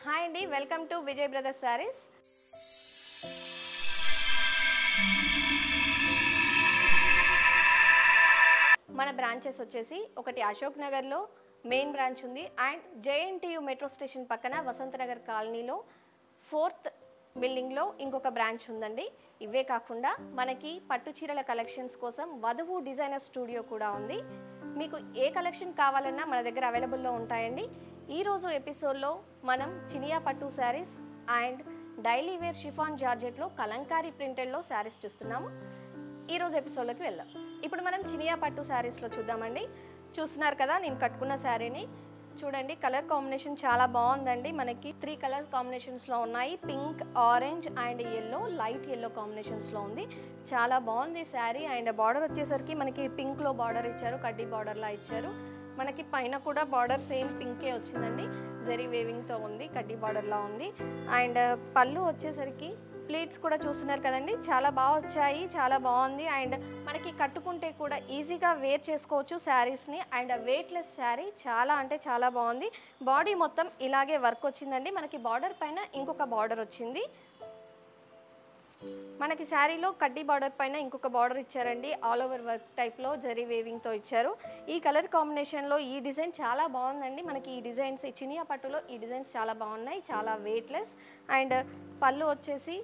hi అండి welcome to Vijay Brothers Sarees మన branches వచ్చేసి ఒకటి అశోక్ నగర్లో మెయిన్ బ్రాంచ్ ఉంది అండ్ జేఎన్టీయు మెట్రో స్టేషన్ పక్కన వసంతనగర్ కాలనీలో ఫోర్త్ బిల్డింగ్లో ఇంకొక బ్రాంచ్ ఉందండి ఇవే కాకుండా మనకి పట్టు చీరల కలెక్షన్స్ కోసం వధువు డిజైనర్ స్టూడియో కూడా ఉంది మీకు ఏ కలెక్షన్ కావాలన్నా మన దగ్గర అవైలబుల్లో ఉంటాయండి ఈరోజు ఎపిసోడ్లో మనం చినియా పట్టు sarees and daily wear chiffon జార్జెట్లో కలంకారీ ప్రింటెడ్లో శారీస్ చూస్తున్నాము ఈరోజు ఎపిసోడ్లోకి వెళ్దాం ఇప్పుడు మనం చినియా పట్టు శారీస్లో చూద్దామండి చూస్తున్నారు కదా నేను కట్టుకున్న శారీని చూడండి కలర్ కాంబినేషన్ చాలా బాగుందండి మనకి త్రీ కలర్ కాంబినేషన్స్లో ఉన్నాయి pink orange and yellow light yellow కాంబినేషన్స్లో ఉంది చాలా బాగుంది శారీ అండ్ బార్డర్ వచ్చేసరికి మనకి పింక్లో బార్డర్ ఇచ్చారు కడ్డీ బార్డర్లా ఇచ్చారు మనకి పైన కూడా బార్డర్ సేమ్ పింకే వచ్చిందండి జరీ వేవింగ్తో ఉంది కడ్డీ బార్డర్లా ఉంది అండ్ పళ్ళు వచ్చేసరికి ప్లేట్స్ కూడా చూస్తున్నారు కదండి చాలా బాగా వచ్చాయి చాలా బాగుంది అండ్ మనకి కట్టుకుంటే కూడా ఈజీగా వేర్ చేసుకోవచ్చు శారీస్ని అండ్ వెయిట్లెస్ శారీ చాలా అంటే చాలా బాగుంది బాడీ మొత్తం ఇలాగే వర్క్ వచ్చిందండి మనకి బార్డర్ పైన ఇంకొక బార్డర్ వచ్చింది మనకి శారీలో కడ్డీ బార్డర్ పైన ఇంకొక బార్డర్ ఇచ్చారండి ఆల్ ఓవర్ వర్క్ టైప్లో జరీ వేవింగ్తో ఇచ్చారు ఈ కలర్ కాంబినేషన్లో ఈ డిజైన్ చాలా బాగుందండి మనకి ఈ డిజైన్స్ ఈ చినియా పట్టులో ఈ డిజైన్స్ చాలా బాగున్నాయి చాలా వెయిట్లెస్ అండ్ పళ్ళు వచ్చేసి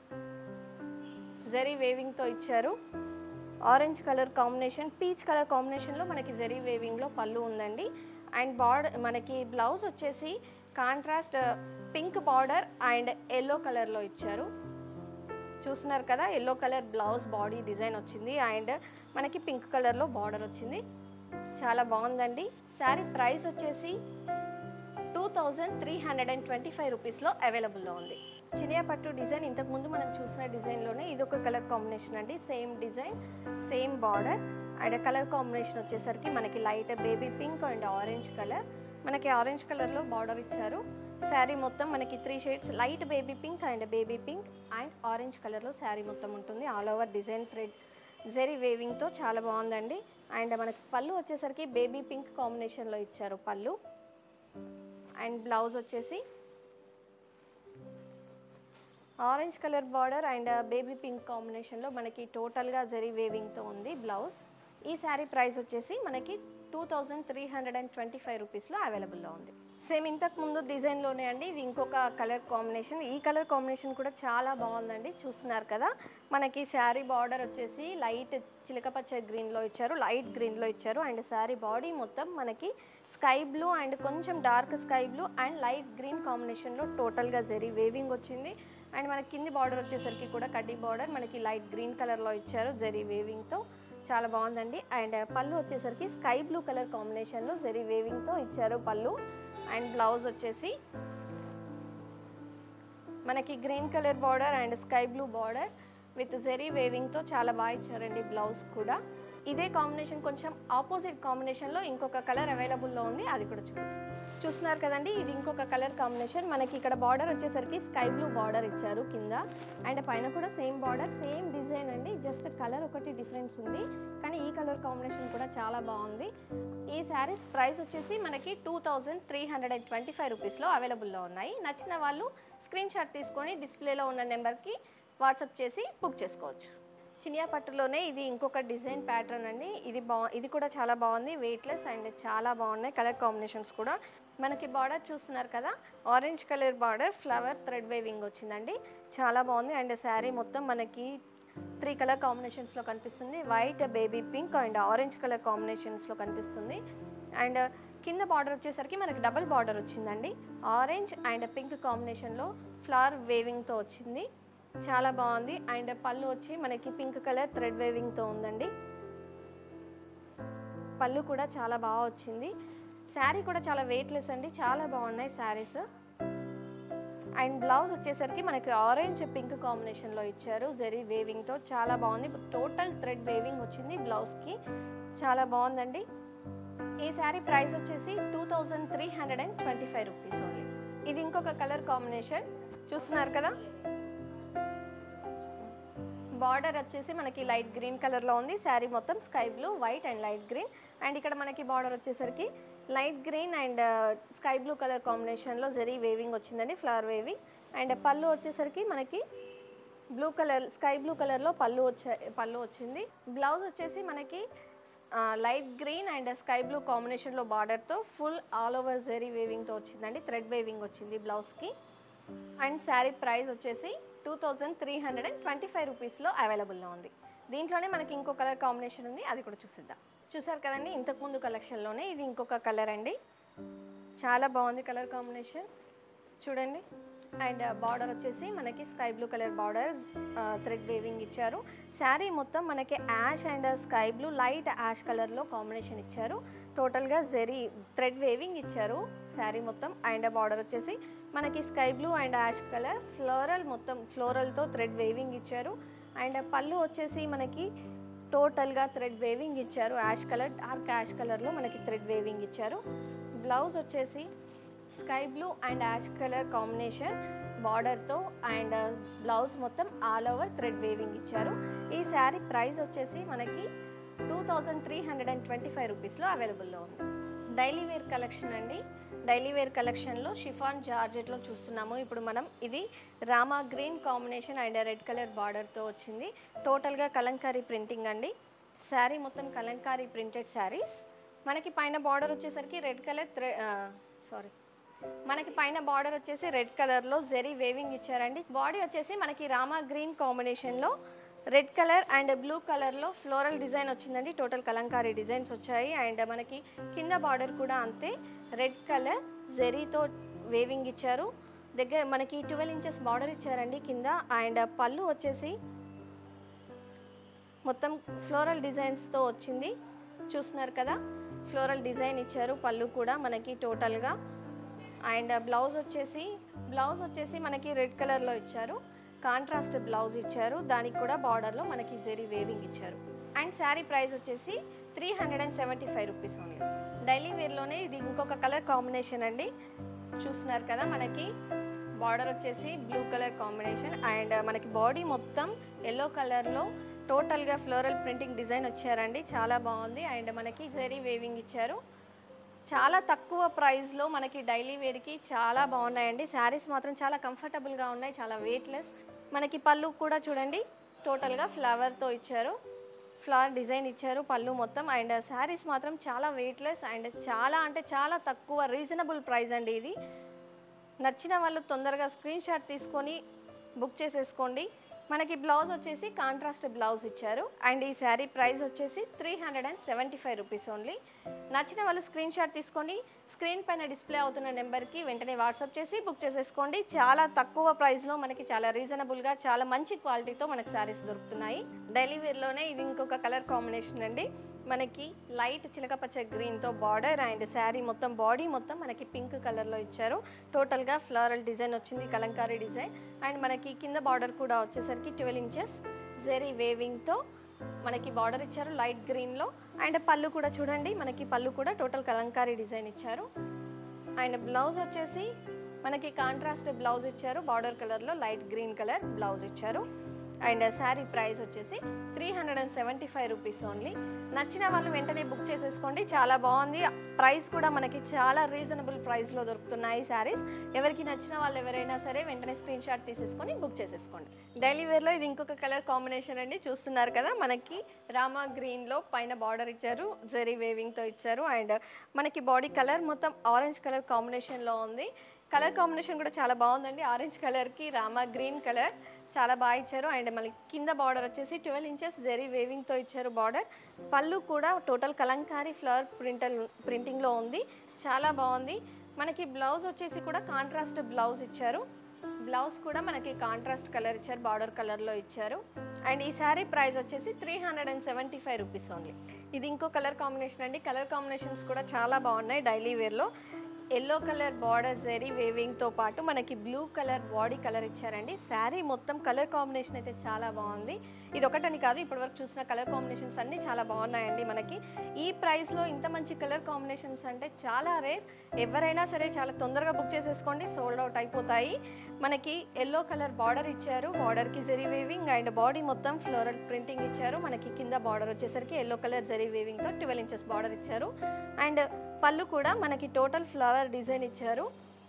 జరీ వేవింగ్తో ఇచ్చారు orange colour combination peach colour కాంబినేషన్లో మనకి జరీ వేవింగ్లో పళ్ళు ఉందండి అండ్ బార్డర్ మనకి బ్లౌజ్ వచ్చేసి contrast pink border and yellow కలర్లో ఇచ్చారు చూస్తున్నారు కదా yellow colour blouse body design వచ్చింది అండ్ మనకి పింక్ కలర్లో బార్డర్ వచ్చింది చాలా బాగుందండి శారీ ప్రైస్ వచ్చేసి two thousand three hundred and twenty five రూపీస్లో అవైలబుల్లో ఉంది చినియా పట్టు డిజైన్ ఇంతకుముందు మనం చూసిన డిజైన్లోనే ఇది ఒక కలర్ కాంబినేషన్ అండి same design same border and colour combination వచ్చేసరికి మనకి light baby pink and orange colour మనకి ఆరెంజ్ కలర్లో బార్డర్ ఇచ్చారు శారీ మొత్తం మనకి three shades light baby pink and baby pink and orange కలర్లో శారీ మొత్తం ఉంటుంది all over design thread zari వేవింగ్తో చాలా బాగుందండి అండ్ మనకి పళ్ళు వచ్చేసరికి బేబీ పింక్ కాంబినేషన్లో ఇచ్చారు పళ్ళు అండ్ బ్లౌజ్ వచ్చేసి orange colour border and baby pink కాంబినేషన్లో మనకి టోటల్గా జరీ వేవింగ్తో ఉంది బ్లౌజ్ ఈ శారీ ప్రైస్ వచ్చేసి మనకి two thousand three hundred and twenty five రూపీస్లో అవైలబుల్లో ఉంది సేమ్ ఇంతకు ముందు డిజైన్లోనే అండి ఇది ఇంకొక కలర్ కాంబినేషన్ ఈ కలర్ కాంబినేషన్ కూడా చాలా బాగుందండి చూస్తున్నారు కదా మనకి శారీ బార్డర్ వచ్చేసి లైట్ చిలకపచ్చ గ్రీన్లో ఇచ్చారు లైట్ గ్రీన్లో ఇచ్చారు అండ్ శారీ బాడీ మొత్తం మనకి స్కై బ్లూ అండ్ కొంచెం dark sky blue and light green కాంబినేషన్లో టోటల్గా జరీ వేవింగ్ వచ్చింది అండ్ మనకి కింది బార్డర్ వచ్చేసరికి కూడా కడ్డీ బార్డర్ మనకి లైట్ గ్రీన్ కలర్లో ఇచ్చారు జరీ వేవింగ్తో చాలా బాగుందండి అండ్ పళ్ళు వచ్చేసరికి స్కై బ్లూ కలర్ కాంబినేషన్లో జరీ వేవింగ్తో ఇచ్చారు పళ్ళు అండ్ బ్లౌజ్ వచ్చేసి మనకి green colour border and sky blue border with zari వేవింగ్తో చాలా బాగా ఇచ్చారండి బ్లౌజ్ కూడా ఇదే కాంబినేషన్ కొంచెం ఆపోజిట్ కాంబినేషన్లో ఇంకొక కలర్ అవైలబుల్లో ఉంది అది కూడా చూపిస్తాను చూస్తున్నారు కదండి ఇది ఇంకొక కలర్ కాంబినేషన్ మనకి ఇక్కడ బార్డర్ వచ్చేసరికి స్కై బ్లూ బార్డర్ ఇచ్చారు కింద అండ్ పైన కూడా సేమ్ బార్డర్ సేమ్ డిజైన్ అండి జస్ట్ కలర్ ఒకటి డిఫరెన్స్ ఉంది కానీ ఈ కలర్ కాంబినేషన్ కూడా చాలా బాగుంది ఈ శారీస్ ప్రైస్ వచ్చేసి మనకి two thousand three hundred and twenty five రూపీస్లో అవైలబుల్లో ఉన్నాయి నచ్చిన వాళ్ళు స్క్రీన్ షాట్ తీసుకొని డిస్ప్లేలో ఉన్న నెంబర్కి వాట్సాప్ చేసి బుక్ చేసుకోవచ్చు చినియా పట్టులోనే ఇది ఇంకొక డిజైన్ ప్యాటర్న్ అండి ఇది బా ఇది కూడా చాలా బాగుంది వెయిట్లెస్ అండ్ చాలా బాగున్నాయి కలర్ కాంబినేషన్స్ కూడా మనకి బార్డర్ చూస్తున్నారు కదా orange colour border flower thread weaving వచ్చిందండి చాలా బాగుంది అండ్ శారీ మొత్తం మనకి త్రీ కలర్ కాంబినేషన్స్లో కనిపిస్తుంది white baby pink and orange colour కాంబినేషన్స్లో కనిపిస్తుంది అండ్ కింద బార్డర్ వచ్చేసరికి మనకి డబుల్ బార్డర్ వచ్చిందండి ఆరెంజ్ అండ్ పింక్ కాంబినేషన్లో ఫ్లవర్ వేవింగ్తో వచ్చింది చాలా బాగుంది అండ్ పళ్ళు వచ్చి మనకి పింక్ కలర్ థ్రెడ్ వేవింగ్తో ఉందండి పళ్ళు కూడా చాలా బాగా వచ్చింది శారీ కూడా చాలా వెయిట్లెస్ అండి చాలా బాగున్నాయి శారీస్ అండ్ బ్లౌజ్ వచ్చేసరికి మనకి ఆరెంజ్ పింక్ కాంబినేషన్లో ఇచ్చారు జెరీ వేవింగ్తో చాలా బాగుంది టోటల్ థ్రెడ్ వేవింగ్ వచ్చింది బ్లౌజ్కి చాలా బాగుందండి ఈ శారీ ప్రైస్ వచ్చేసి two thousand three hundred and twenty five rupees only ఇది ఇంకొక కలర్ కాంబినేషన్ చూస్తున్నారు కదా బార్డర్ వచ్చేసి మనకి లైట్ గ్రీన్ కలర్లో ఉంది శారీ మొత్తం sky blue white and light green and ఇక్కడ మనకి బార్డర్ వచ్చేసరికి light green and sky blue colour కాంబినేషన్లో జరీ వేవింగ్ వచ్చిందండి ఫ్లవర్ వేవింగ్ అండ్ పళ్ళు వచ్చేసరికి మనకి బ్లూ కలర్ స్కై బ్లూ కలర్లో పళ్ళు వచ్చే పళ్ళు వచ్చింది బ్లౌజ్ వచ్చేసి మనకి light green and sky blue కాంబినేషన్లో బార్డర్తో ఫుల్ ఆల్ ఓవర్ జెరీ వేవింగ్తో వచ్చిందండి థ్రెడ్ వేవింగ్ వచ్చింది బ్లౌజ్కి అండ్ శారీ ప్రైస్ వచ్చేసి two thousand three hundred and twenty five రూపీస్లో అవైలబుల్లో ఉంది దీంట్లోనే మనకి ఇంకో కలర్ కాంబినేషన్ ఉంది అది కూడా చూసిద్దాం చూసారు కదండి ఇంతకుముందు కలెక్షన్లోనే ఇది ఇంకొక కలర్ అండి చాలా బాగుంది కలర్ కాంబినేషన్ చూడండి అండ్ బార్డర్ వచ్చేసి మనకి sky blue colour border thread weaving ఇచ్చారు శారీ మొత్తం మనకి ash and sky blue light ash కలర్లో కాంబినేషన్ ఇచ్చారు టోటల్గా జెరీ థ్రెడ్ వేవింగ్ ఇచ్చారు శారీ మొత్తం అండ్ బార్డర్ వచ్చేసి మనకి sky blue and ash colour floral మొత్తం ఫ్లోరల్తో థ్రెడ్ వేవింగ్ ఇచ్చారు అండ్ పళ్ళు వచ్చేసి మనకి టోటల్గా థ్రెడ్ వేవింగ్ ఇచ్చారు యాష్ కలర్ డార్క్ యాష్ కలర్లో మనకి థ్రెడ్ వేవింగ్ ఇచ్చారు బ్లౌజ్ వచ్చేసి sky blue and ash colour combination బార్డర్తో అండ్ బ్లౌజ్ మొత్తం ఆల్ ఓవర్ థ్రెడ్ వేవింగ్ ఇచ్చారు ఈ శారీ ప్రైస్ వచ్చేసి మనకి two thousand three hundred and twenty five రూపీస్లో అవైలబుల్లో ఉంది డైలీ వేర్ కలెక్షన్ అండి డైలీ వేర్ కలెక్షన్లో షిఫాన్ జార్జెట్లో చూస్తున్నాము ఇప్పుడు మనం ఇది Rama green combination and red colour బార్డర్తో వచ్చింది టోటల్గా కలంకారీ ప్రింటింగ్ అండి శారీ మొత్తం కలంకారీ ప్రింటెడ్ శారీస్ మనకి పైన బార్డర్ వచ్చేసరికి రెడ్ కలర్ థ్రె సారీ మనకి పైన బార్డర్ వచ్చేసి రెడ్ కలర్లో జెరీ వేవింగ్ ఇచ్చారండి బాడీ వచ్చేసి మనకి రామా గ్రీన్ కాంబినేషన్లో రెడ్ కలర్ అండ్ బ్లూ కలర్లో ఫ్లోరల్ డిజైన్ వచ్చిందండి టోటల్ కలంకారీ డిజైన్స్ వచ్చాయి అండ్ మనకి కింద బార్డర్ కూడా అంతే రెడ్ కలర్ జెరీతో వేవింగ్ ఇచ్చారు దగ్గర మనకి ట్వెల్వ్ ఇంచెస్ బార్డర్ ఇచ్చారండి కింద అండ్ పళ్ళు వచ్చేసి మొత్తం ఫ్లోరల్ డిజైన్స్తో వచ్చింది చూస్తున్నారు కదా ఫ్లోరల్ డిజైన్ ఇచ్చారు పళ్ళు కూడా మనకి టోటల్గా అండ్ బ్లౌజ్ వచ్చేసి బ్లౌజ్ వచ్చేసి మనకి రెడ్ కలర్లో ఇచ్చారు కాంట్రాస్ట్ బ్లౌజ్ ఇచ్చారు దానికి కూడా బార్డర్లో మనకి జెరీ వేవింగ్ ఇచ్చారు అండ్ శారీ ప్రైస్ వచ్చేసి three hundred and seventy five rupees only daily వేర్లోనే ఇది ఇంకొక కలర్ కాంబినేషన్ అండి చూస్తున్నారు కదా మనకి బార్డర్ వచ్చేసి బ్లూ కలర్ కాంబినేషన్ అండ్ మనకి బాడీ మొత్తం ఎల్లో కలర్లో టోటల్గా ఫ్లోరల్ ప్రింటింగ్ డిజైన్ వచ్చారండి చాలా బాగుంది అండ్ మనకి జెరీ వేవింగ్ ఇచ్చారు చాలా తక్కువ ప్రైస్లో మనకి డైలీ వేర్కి చాలా బాగున్నాయండి శారీస్ మాత్రం చాలా కంఫర్టబుల్గా ఉన్నాయి చాలా వెయిట్లెస్ మనకి పళ్ళు కూడా చూడండి టోటల్గా ఫ్లవర్తో ఇచ్చారు ఫ్లవర్ డిజైన్ ఇచ్చారు పళ్ళు మొత్తం అండ్ శారీస్ మాత్రం చాలా వెయిట్లెస్ అండ్ చాలా అంటే చాలా తక్కువ రీజనబుల్ ప్రైస్ అండి ఇది నచ్చిన వాళ్ళు తొందరగా స్క్రీన్ షాట్ తీసుకొని బుక్ చేసేసుకోండి మనకి బ్లౌజ్ వచ్చేసి కాంట్రాస్ట్ బ్లౌజ్ ఇచ్చారు అండ్ ఈ శారీ ప్రైస్ వచ్చేసి three hundred and seventy five rupees only నచ్చిన వాళ్ళు స్క్రీన్ షాట్ తీసుకొని స్క్రీన్ పైన డిస్ప్లే అవుతున్న నెంబర్కి వెంటనే వాట్సాప్ చేసి బుక్ చేసేసుకోండి చాలా తక్కువ ప్రైస్లో మనకి చాలా రీజనబుల్గా చాలా మంచి క్వాలిటీతో మనకి శారీస్ దొరుకుతున్నాయి డైలీ వేర్లోనే ఇది ఇంకొక కలర్ కాంబినేషన్ అండి మనకి లైట్ చిలకపచ్చ గ్రీన్తో బార్డర్ అండ్ శారీ మొత్తం బాడీ మొత్తం మనకి పింక్ కలర్లో ఇచ్చారు టోటల్గా ఫ్లోరల్ డిజైన్ వచ్చింది కలంకారీ డిజైన్ అండ్ మనకి కింద బార్డర్ కూడా వచ్చేసరికి ట్వెల్వ్ ఇంచెస్ జెరీ వేవింగ్తో మనకి బార్డర్ ఇచ్చారు లైట్ గ్రీన్లో అండ్ పళ్ళు కూడా చూడండి మనకి పళ్ళు కూడా టోటల్ కలంకారీ డిజైన్ ఇచ్చారు అండ్ బ్లౌజ్ వచ్చేసి మనకి కాంట్రాస్ట్ బ్లౌజ్ ఇచ్చారు బార్డర్ కలర్లో లైట్ గ్రీన్ కలర్ బ్లౌజ్ ఇచ్చారు అండ్ శారీ ప్రైస్ వచ్చేసి three hundred and seventy five rupees only నచ్చిన వాళ్ళు వెంటనే బుక్ చేసేసుకోండి చాలా బాగుంది ప్రైస్ కూడా మనకి చాలా రీజనబుల్ ప్రైస్లో దొరుకుతున్నాయి శారీస్ ఎవరికి నచ్చిన వాళ్ళు ఎవరైనా సరే వెంటనే స్క్రీన్ షాట్ తీసేసుకొని బుక్ చేసేసుకోండి డైలీ వేర్లో ఇది ఇంకొక కలర్ కాంబినేషన్ అండి చూస్తున్నారు కదా మనకి రామా గ్రీన్లో పైన బార్డర్ ఇచ్చారు జెరీ వేవింగ్తో ఇచ్చారు అండ్ మనకి బాడీ కలర్ మొత్తం ఆరెంజ్ కలర్ కాంబినేషన్లో ఉంది కలర్ కాంబినేషన్ కూడా చాలా బాగుందండి ఆరెంజ్ కలర్కి రామా గ్రీన్ కలర్ చాలా బాగా ఇచ్చారు అండ్ మళ్ళీ కింద బార్డర్ వచ్చేసి ట్వెల్వ్ ఇంచెస్ జెరీ వేవింగ్తో ఇచ్చారు బార్డర్ పళ్ళు కూడా టోటల్ కలంకారీ ఫ్లవర్ ప్రింటర్ ప్రింటింగ్లో ఉంది చాలా బాగుంది మనకి బ్లౌజ్ వచ్చేసి కూడా కాంట్రాస్ట్ బ్లౌజ్ ఇచ్చారు బ్లౌజ్ కూడా మనకి కాంట్రాస్ట్ కలర్ ఇచ్చారు బార్డర్ కలర్లో ఇచ్చారు అండ్ ఈ శారీ ప్రైస్ వచ్చేసి three hundred and seventy five rupees only ఇది ఇంకో కలర్ కాంబినేషన్ అండి కలర్ కాంబినేషన్స్ కూడా చాలా బాగున్నాయి డైలీ వేర్లో ఎల్లో కలర్ బార్డర్ జెరీ వేవింగ్తో పాటు మనకి బ్లూ కలర్ బాడీ కలర్ ఇచ్చారండి శారీ మొత్తం కలర్ కాంబినేషన్ అయితే చాలా బాగుంది ఇది ఒకటని కాదు ఇప్పటివరకు చూసిన కలర్ కాంబినేషన్స్ అన్నీ చాలా బాగున్నాయండి మనకి ఈ ప్రైస్లో ఇంత మంచి కలర్ కాంబినేషన్స్ అంటే చాలా రేర్ ఎవరైనా సరే చాలా తొందరగా బుక్ చేసేసుకోండి సోల్డ్ అవుట్ అయిపోతాయి మనకి ఎల్లో కలర్ బార్డర్ ఇచ్చారు బార్డర్కి జెరీ వేవింగ్ అండ్ బాడీ మొత్తం ఫ్లోరల్ ప్రింటింగ్ ఇచ్చారు మనకి కింద బార్డర్ వచ్చేసరికి ఎల్లో కలర్ జెరీ వేవింగ్తో ట్వెల్వ్ ఇంచెస్ బార్డర్ ఇచ్చారు అండ్ పళ్ళు కూడా మనకి టోటల్ ఫ్లవర్ డిజైన్ ఇచ్చారు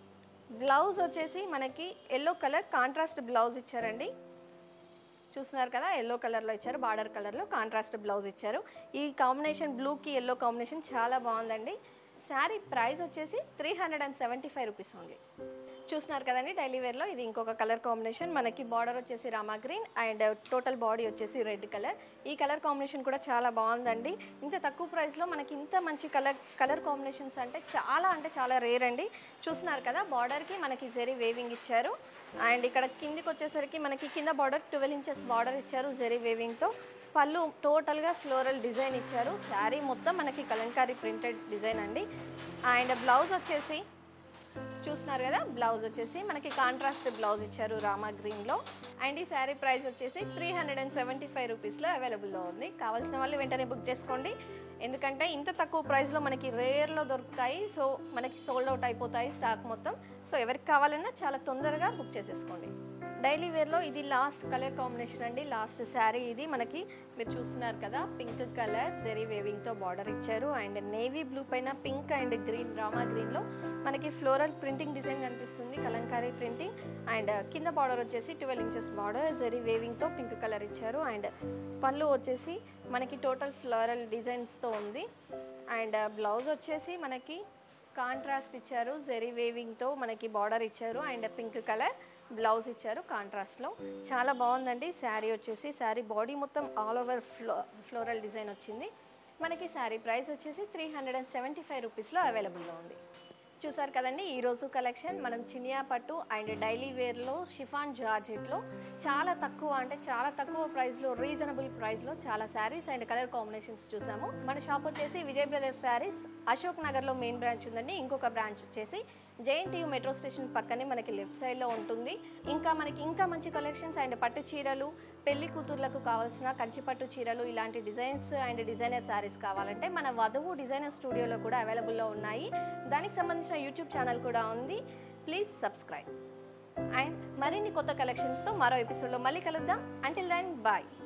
బ్లౌజ్ వచ్చేసి మనకి ఎల్లో కలర్ కాంట్రాస్ట్ బ్లౌజ్ ఇచ్చారండి చూస్తున్నారు కదా ఎల్లో కలర్లో ఇచ్చారు బార్డర్ కలర్లో కాంట్రాస్ట్ బ్లౌజ్ ఇచ్చారు ఈ కాంబినేషన్ బ్లూకి ఎల్లో కాంబినేషన్ చాలా బాగుందండి శారీ ప్రైస్ వచ్చేసి three hundred and seventy five rupees ఉంది చూస్తున్నారు కదండి డైలీ వేర్లో ఇది ఇంకొక కలర్ కాంబినేషన్ మనకి బార్డర్ వచ్చేసి Rama green and total body వచ్చేసి రెడ్ కలర్ ఈ కలర్ కాంబినేషన్ కూడా చాలా బాగుందండి ఇంత తక్కువ ప్రైస్లో మనకి ఇంత మంచి కలర్ కలర్ కాంబినేషన్స్ అంటే చాలా అంటే చాలా రేర్ అండి చూస్తున్నారు కదా బార్డర్కి మనకి జెరీ వేవింగ్ ఇచ్చారు అండ్ ఇక్కడ కిందికి వచ్చేసరికి మనకి కింద బార్డర్ ట్వెల్వ్ ఇంచెస్ బార్డర్ ఇచ్చారు జెరీ వేవింగ్తో పళ్ళు టోటల్గా ఫ్లోరల్ డిజైన్ ఇచ్చారు శారీ మొత్తం మనకి కలంకారీ ప్రింటెడ్ డిజైన్ అండి అండ్ బ్లౌజ్ వచ్చేసి చూస్తున్నారు కదా బ్లౌజ్ వచ్చేసి మనకి కాంట్రాస్ట్ బ్లౌజ్ ఇచ్చారు రామా గ్రీన్లో అండ్ ఈ శారీ ప్రైస్ వచ్చేసి three hundred and seventy five రూపీస్లో అవైలబుల్లో ఉంది కావాల్సిన వాళ్ళు వెంటనే బుక్ చేసుకోండి ఎందుకంటే ఇంత తక్కువ ప్రైస్లో మనకి రేర్లో దొరుకుతాయి సో మనకి సోల్డ్ అవుట్ అయిపోతాయి స్టాక్ మొత్తం సో ఎవరికి కావాలన్నా చాలా తొందరగా బుక్ చేసేసుకోండి డైలీ వేర్లో ఇది లాస్ట్ కలర్ కాంబినేషన్ అండి లాస్ట్ శారీ ఇది మనకి మీరు చూస్తున్నారు కదా పింక్ కలర్ జెరీ వేవింగ్తో బార్డర్ ఇచ్చారు అండ్ నేవీ బ్లూ పైన పింక్ అండ్ గ్రీన్ రామా గ్రీన్లో మనకి ఫ్లోరల్ ప్రింటింగ్ డిజైన్ కనిపిస్తుంది కలంకారీ ప్రింటింగ్ అండ్ కింద బార్డర్ వచ్చేసి ట్వెల్వ్ ఇంచెస్ బార్డర్ జెరీ వేవింగ్తో పింక్ కలర్ ఇచ్చారు అండ్ పళ్ళు వచ్చేసి మనకి టోటల్ ఫ్లోరల్ డిజైన్స్తో ఉంది అండ్ బ్లౌజ్ వచ్చేసి మనకి కాంట్రాస్ట్ ఇచ్చారు జెరీ వేవింగ్తో మనకి బార్డర్ ఇచ్చారు అండ్ పింక్ కలర్ బ్లౌజ్ ఇచ్చారు కాంట్రాస్ట్లో చాలా బాగుందండి శారీ వచ్చేసి శారీ బాడీ మొత్తం ఆల్ ఓవర్ ఫ్లో ఫ్లోరల్ డిజైన్ వచ్చింది మనకి శారీ ప్రైస్ వచ్చేసి three hundred and seventy five రూపీస్లో అవైలబుల్లో ఉంది చూసారు కదండి ఈరోజు కలెక్షన్ మనం చినియా పట్టు అండ్ డైలీ వేర్లో షిఫాన్ జార్జెట్లో చాలా తక్కువ అంటే చాలా తక్కువ ప్రైస్లో రీజనబుల్ ప్రైస్లో చాలా శారీస్ అండ్ కలర్ కాంబినేషన్స్ చూసాము మన షాప్ వచ్చేసి విజయ్ బ్రదర్స్ శారీస్ అశోక్ నగర్లో మెయిన్ బ్రాంచ్ ఉందండి ఇంకొక బ్రాంచ్ వచ్చేసి జేఎన్టీయూ మెట్రో స్టేషన్ పక్కనే మనకి లెఫ్ట్ సైడ్లో ఉంటుంది ఇంకా మనకి ఇంకా మంచి కలెక్షన్స్ అండ్ పట్టు చీరలు పెళ్లి కూతుర్లకు కావాల్సిన కంచి పట్టు చీరలు ఇలాంటి డిజైన్స్ అండ్ డిజైనర్ శారీస్ కావాలంటే మన వధువు డిజైనర్ స్టూడియోలో కూడా అవైలబుల్లో ఉన్నాయి దానికి సంబంధించిన యూట్యూబ్ ఛానల్ కూడా ఉంది ప్లీజ్ సబ్స్క్రైబ్ అండ్ మరిన్ని కొత్త కలెక్షన్స్తో మరో ఎపిసోడ్లో మళ్ళీ కలుద్దాం అంటిల్ దెన్ బాయ్